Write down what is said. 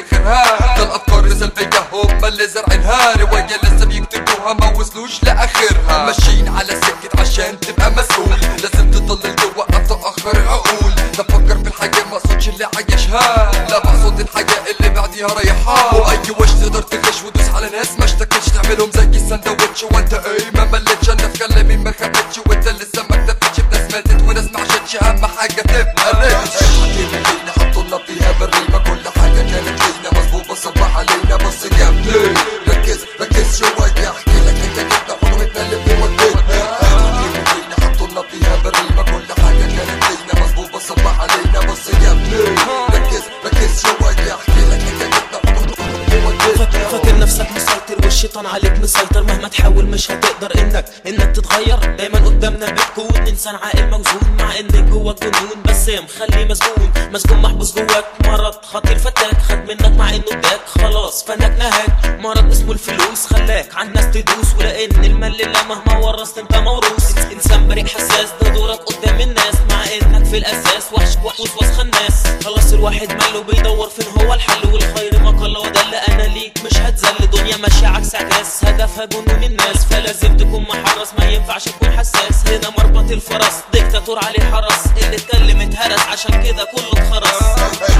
خيرها ده الافكار السلبيه هم اللي زارعينها روايه لسه بيكتبوها ما وصلوش لاخرها ماشيين على سكه عشان تبقى مسؤول لازم تضل توقف تاخر العقول ده فكر في الحاجه ما اقصدش اللي عايشها لا بقصد الحاجه اللي بعديها رايحها واي وش تقدر تغش وتدوس على ناس ما اشتكتش تعملهم زي السندوتش وانت ايه ما ملتش انا في كلامي ما خبتش وانت لسه ما اكتفتش بناس ماتت وناس ما عاشتش اهم حاجه تبقى ريتش حكينا فينا حطولنا فيها بالريمه كل حاجه كانت لينا مظبوطه صبح علينا بص يا ابني ركز ركز شويه احكي لك انت جبنا خطوتنا اللي في ودتنا حكينا فينا حطولنا فيها بالريمه كل حاجه كانت لينا مظبوطه صبح علينا بص يا ابني ركز ركز شويه احكي لك انت جبنا خطوتنا اللي في ودتنا فاكر, فاكر نفسك مسيطر والشيطان عليك مسيطر مهما تحاول مش هتقدر انك انك تتغير دايما قدامنا بتكون انسان عاقل موزون مع ان جواك جنون بس مخلي مسجون مسجون محبوس جواك مرض خطير فتاك خد منك مع انه اداك خلاص فنك نهاك مرض اسمه الفلوس خلاك عن ناس تدوس ولان المال لله مهما ورثت انت موروث انسان بريء حساس ده دورك قدام الناس مع انك في الاساس وحش وسواس خناس خلاص الواحد ماله بيدور فين هو الحل والخير ما قل ودل انا ليك مش هتزل دنيا ماشيه عكس عكاس هدفها جنون الناس فلازم تكون محرص ما ينفعش تكون حساس هنا مربط الفرس ديكتاتور عليه حرس اللي اتكلم اتهرس عشان كده كله اتخرس